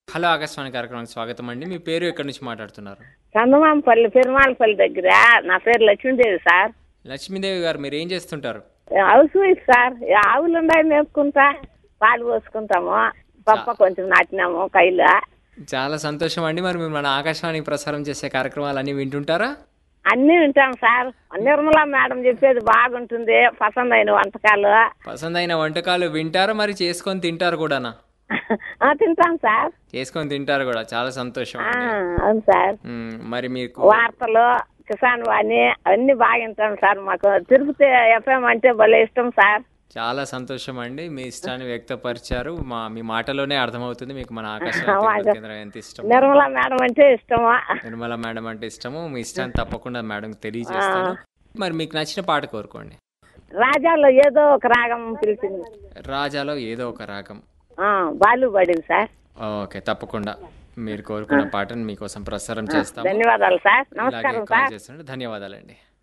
hello Akashvani కార్యక్రమానికి స్వాగతం అండి మీ పేరు ఎక్కడి నుంచి మాట్లాడుతున్నారు చందమాంపల్లి పెరుమాళపల్లి దగ్గర నా పేరు లక్ష్మీదేవి సార్ లక్ష్మీదేవి గారు మీరు ఏం చేస్తుంటారు హౌస్ వైఫ్ సార్ ఈ ఆవులు ఉన్నాయి మేపుకుంటా పాలు పోసుకుంటాము పప్ప కొంచెం నాటినాము కైలో చాలా సంతోషం అండి మరి మీరు మన ఆకాశవాణి ప్రసారం చేసే కార్యక్రమాలన్నీ వింటుంటారా అన్నీ వింటాం సార్ నిర్మలా మేడం చెప్పేది బాగుంటుంది పసంద్ అయిన వంటకాలు పసందైన వంటకాలు వింటారా మరి చేసుకొని తింటారు కూడానా ఆ, తింటాం సార్ చేసుకొని తింటారు కూడా చాలా సంతోషం ఆ, అండి అవును సార్ మ్మ్, మరి మీకు వార్తలు కిసాన్ వాణి అన్ని బాగా వింటాం సార్ మాకు తిరుపతి ఎఫ్ఎం అంటే భలే ఇష్టం సార్ చాలా సంతోషం అండి మీ ఇష్టాన్ని వ్యక్తపరిచారు మా మీ మాటలోనే అర్థమవుతుంది మీకు మన ఆకాశవాణి తిరుపతి కేంద్రం ఎంత ఇష్టం నిర్మలా మేడం అంటే ఇష్టమా నిర్మల మేడం అంటే ఇష్టము మీ ఇష్టాన్ని తప్పకుండా మేడం తెలియజేస్తాను మరి మీకు నచ్చిన పాట కోరుకోండి రాజాలో ఏదో ఒక రాగం పిలిచింది రాజాలో ఏదో ఒక రాగం ఆ, బాలు పడింది సార్ ఓకే తప్పకుండా మీరు కోరుకున్న పాటను మీకోసం ప్రసారం చేస్తాము ధన్యవాదాలు సార్ ఇలాగే నమస్కారం కాల్ సార్ చేస్తుంటే ధన్యవాదాలండి